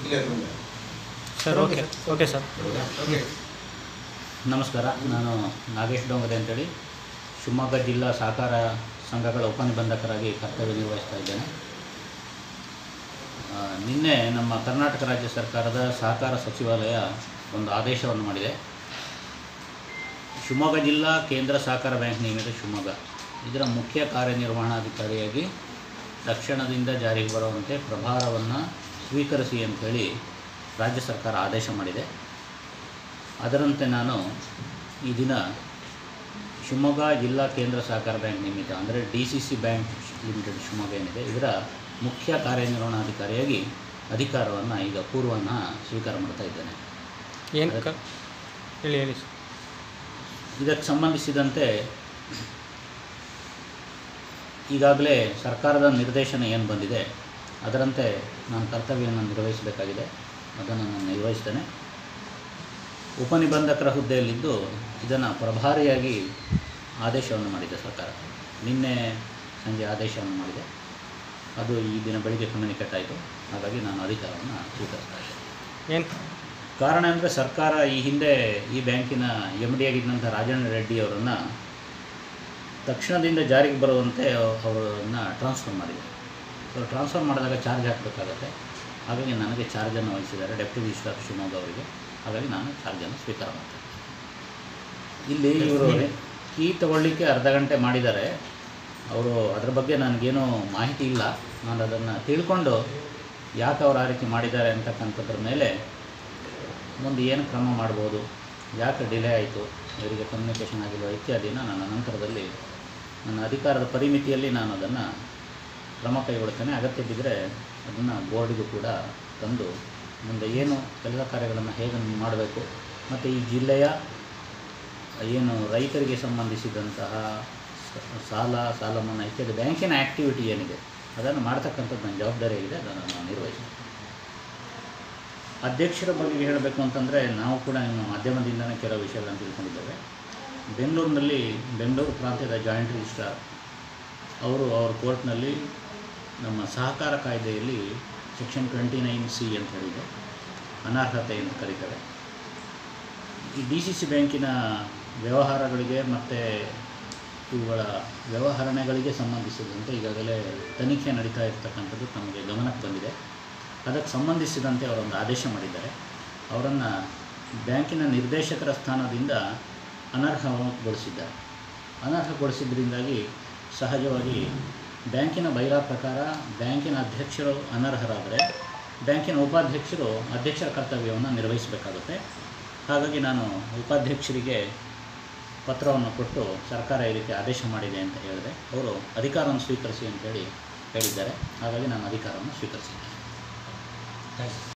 sir okay okay sir ನಮಸ್ಕಾರ ನಾನು ನಾಗೇಶ್ ಡೋಂಗರೆ ಅಂತೇಳಿ ಶಿವಮೊಗ್ಗ ಜಿಲ್ಲಾ ಸಹಕಾರ ಸಂಘಗಳ ಉಪನಿಬಂಧಕರಾಗಿ ಕರ್ತವ್ಯ ನಿರ್ವಹಿಸ್ತಾ ಇದ್ದೇನೆ ಆ, ನಿನ್ನೆ ನಮ್ಮ ಕರ್ನಾಟಕ ರಾಜ್ಯ ಸರ್ಕಾರದ ಸಹಕಾರ ಸಚಿವಾಲಯ ಒಂದು ಆದೇಶವನ್ನು ಮಾಡಿದೆ ಶಿವಮೊಗ್ಗ ಜಿಲ್ಲಾ ಕೇಂದ್ರ ಸಹಕಾರ ಬ್ಯಾಂಕ್ ನಿಯಮಿತ ಶಿವಮೊಗ್ಗ ಇದರ ಮುಖ್ಯ ಕಾರ್ಯನಿರ್ವಹಣಾಧಿಕಾರಿಯಾಗಿ ತಕ್ಷಣದಿಂದ ಜಾರಿಗೆ ಬರುವಂತೆ ಪ್ರಭಾರವನ್ನು ಸ್ವೀಕರಿಸಿ ಅಂತೇಳಿ ರಾಜ್ಯ ಸರ್ಕಾರ ಆದೇಶ ಮಾಡಿದೆ ಅದರಂತೆ ನಾನು ಈ ದಿನ ಶಿವಮೊಗ್ಗ ಜಿಲ್ಲಾ ಕೇಂದ್ರ ಸಹಕಾರ ಬ್ಯಾಂಕ್ ನಿಮಿತ್ತ ಅಂದರೆ D C C bank limited Shivamogga ಏನಿದೆ ಇದರ ಮುಖ್ಯ ಕಾರ್ಯನಿರ್ವಹಣಾಧಿಕಾರಿಯಾಗಿ ಅಧಿಕಾರವನ್ನು ಈಗ ಪೂರ್ವವನ್ನು ಸ್ವೀಕಾರ ಮಾಡ್ತಾ ಇದ್ದೇನೆ ಏನು ಕ ಹೇಳಿ ಹೇಳಿ ಸರ್ ಇದಕ್ಕೆ ಸಂಬಂಧಿಸಿದಂತೆ ಈಗಾಗಲೇ ಸರ್ಕಾರದ ನಿರ್ದೇಶನ ಏನು ಬಂದಿದೆ ಅದರಂತೆ ನಾನು ಕರ್ತವ್ಯವನ್ನು ನಿರ್ವಹಿಸಬೇಕಾಗಿದೆ ಅದನ್ನು ನಾನು ನಿರ್ವಹಿಸ್ತೇನೆ ಉಪನಿಬಂಧಕರ ಹುದ್ದೆಯಲ್ಲಿದ್ದು ಇದನ್ನು ಪ್ರಭಾರಿಯಾಗಿ ಆದೇಶವನ್ನು ಮಾಡಿದೆ ಸರ್ಕಾರ ನಿನ್ನೆ ಸಂಜೆ ಆದೇಶವನ್ನು ಮಾಡಿದೆ ಅದು ಈ ದಿನ ಬೆಳಿಗ್ಗೆ ಕಮ್ಯುನಿಕೇಟ್ ಆಯಿತು ಹಾಗಾಗಿ ನಾನು ಅಧಿಕಾರವನ್ನು ಸ್ವೀಕರಿಸ್ತಾ ಇದ್ದೇನೆ ಏನು ಕಾರಣ ಅಂದರೆ ಸರ್ಕಾರ ಈ ಹಿಂದೆ ಈ ಬ್ಯಾಂಕಿನ ಎಮ್ ಡಿ ಆಗಿದ್ದಂಥ ರಾಜಣ್ಣ ರೆಡ್ಡಿ ಅವರನ್ನು ತಕ್ಷಣದಿಂದ ಜಾರಿಗೆ ಬರುವಂತೆ ಅವರನ್ನು ಟ್ರಾನ್ಸ್ಫರ್ ಮಾಡಿದೆ ಸೊ ಟ್ರಾನ್ಸ್ಫರ್ ಮಾಡಿದಾಗ ಚಾರ್ಜ್ ಹಾಕಬೇಕಾಗತ್ತೆ ಹಾಗಾಗಿ ನನಗೆ ಚಾರ್ಜನ್ನು ವಹಿಸಿದ್ದಾರೆ ಡೆಪ್ಟಿ ರಿಜಿಸ್ಟ್ರಾರ್ ಶಿವಮೊಗ್ಗ ಅವರಿಗೆ ಹಾಗಾಗಿ ನಾನು ಚಾರ್ಜನ್ನು ಸ್ವೀಕಾರ ಮಾಡ್ತೇನೆ ಇಲ್ಲಿ ಇವರು ಕೀ ತಗೊಳ್ಳಿಕ್ಕೆ ಅರ್ಧ ಗಂಟೆ ಮಾಡಿದ್ದಾರೆ ಅವರು ಅದ್ರ ಬಗ್ಗೆ ನನಗೇನು ಮಾಹಿತಿ ಇಲ್ಲ ನಾನು ಅದನ್ನು ತಿಳ್ಕೊಂಡು ಯಾಕೆ ಅವ್ರು ಆ ರೀತಿ ಮಾಡಿದ್ದಾರೆ ಅಂತಕ್ಕಂಥದ್ರ ಮೇಲೆ ಮುಂದೆ ಏನು ಕ್ರಮ ಮಾಡ್ಬೋದು ಯಾಕೆ ಡಿಲೇ ಆಯಿತು ಇವರಿಗೆ ಕಮ್ಯುನಿಕೇಷನ್ ಆಗಿಲ್ಲ ಇತ್ಯಾದಿನ ನನ್ನ ನಂತರದಲ್ಲಿ ನನ್ನ ಅಧಿಕಾರದ ಪರಿಮಿತಿಯಲ್ಲಿ ನಾನು ಅದನ್ನು ಕ್ರಮ ಕೈಗೊಳ್ತೇನೆ ಅಗತ್ಯ ಬಿದ್ದರೆ ಅದನ್ನು ಬೋರ್ಡಿಗೂ ಕೂಡ ತಂದು ಮುಂದೆ ಏನು ಕೆಲಸ ಕಾರ್ಯಗಳನ್ನು ಹೇಗೆ ಮಾಡಬೇಕು ಮತ್ತು ಈ ಜಿಲ್ಲೆಯ ಏನು ರೈತರಿಗೆ ಸಂಬಂಧಿಸಿದಂತಹ ಸ- ಸಾಲ ಸಾಲ ಮನ್ನಾ ಇತ್ಯಾದಿ ಬ್ಯಾಂಕಿನ ಆ್ಯಕ್ಟಿವಿಟಿ ಏನಿದೆ ಅದನ್ನು ಮಾಡ್ತಕ್ಕಂಥದ್ದು ನನ್ನ ಜವಾಬ್ದಾರಿಯಾಗಿದೆ ಅದನ್ನು ನಾನು ನಿರ್ವಹಿಸ್ತೇನೆ ಅಧ್ಯಕ್ಷರ ಬಗ್ಗೆ ಹೇಳಬೇಕು ಅಂತಂದರೆ ನಾವು ಕೂಡ ನಿಮ್ಮ ಮಾಧ್ಯಮದಿಂದಲೇ ಕೆಲವು ವಿಷಯಗಳನ್ನು ತಿಳ್ಕೊಂಡಿದ್ದೇವೆ ಬೆಂಗಳೂರಿನಲ್ಲಿ ಬೆಂಗಳೂರು ಪ್ರಾಂತ್ಯದ ಜಾಯಿಂಟ್ ರಿಜಿಸ್ಟ್ರಾರ್ ಅವರು ಅವ್ರ ಕೋರ್ಟ್ನಲ್ಲಿ ನಮ್ಮ ಸಹಕಾರ ಕಾಯ್ದೆಯಲ್ಲಿ ಸೆಕ್ಷನ್ ಟ್ವೆಂಟಿ ನೈನ್ ಸಿ ಅಂತ ಹೇಳಿದೆ ಅನರ್ಹತೆ ಅಂತ ಕರೀತಾರೆ ಈ ಡಿ ಸಿ ಸಿ ಬ್ಯಾಂಕಿನ ವ್ಯವಹಾರಗಳಿಗೆ ಮತ್ತು ಇವುಗಳ ವ್ಯವಹರಣೆಗಳಿಗೆ ಸಂಬಂಧಿಸಿದಂತೆ ಈಗಾಗಲೇ ತನಿಖೆ ನಡೀತಾ ಇರತಕ್ಕಂಥದ್ದು ತಮಗೆ ಗಮನಕ್ಕೆ ಬಂದಿದೆ ಅದಕ್ಕೆ ಸಂಬಂಧಿಸಿದಂತೆ ಅವರೊಂದು ಆದೇಶ ಮಾಡಿದ್ದಾರೆ ಅವರನ್ನು ಬ್ಯಾಂಕಿನ ನಿರ್ದೇಶಕರ ಸ್ಥಾನದಿಂದ ಅನರ್ಹಗೊಳಿಸಿದ್ದಾರೆ ಅನರ್ಹಗೊಳಿಸಿದ್ರಿಂದಾಗಿ ಸಹಜವಾಗಿ ಬ್ಯಾಂಕಿನ ಬೈಲಾ ಪ್ರಕಾರ ಬ್ಯಾಂಕಿನ ಅಧ್ಯಕ್ಷರು ಅನರ್ಹರಾದರೆ ಬ್ಯಾಂಕಿನ ಉಪಾಧ್ಯಕ್ಷರು ಅಧ್ಯಕ್ಷರ ಕರ್ತವ್ಯವನ್ನು ನಿರ್ವಹಿಸಬೇಕಾಗುತ್ತೆ ಹಾಗಾಗಿ ನಾನು ಉಪಾಧ್ಯಕ್ಷರಿಗೆ ಪತ್ರವನ್ನು ಕೊಟ್ಟು ಸರ್ಕಾರ ಈ ರೀತಿ ಆದೇಶ ಮಾಡಿದೆ ಅಂತ ಹೇಳಿದೆ ಅವರು ಅಧಿಕಾರವನ್ನು ಸ್ವೀಕರಿಸಿ ಅಂತೇಳಿ ಹೇಳಿದ್ದಾರೆ ಹಾಗಾಗಿ ನಾನು ಅಧಿಕಾರವನ್ನು ಸ್ವೀಕರಿಸಿದ್ದೇನೆ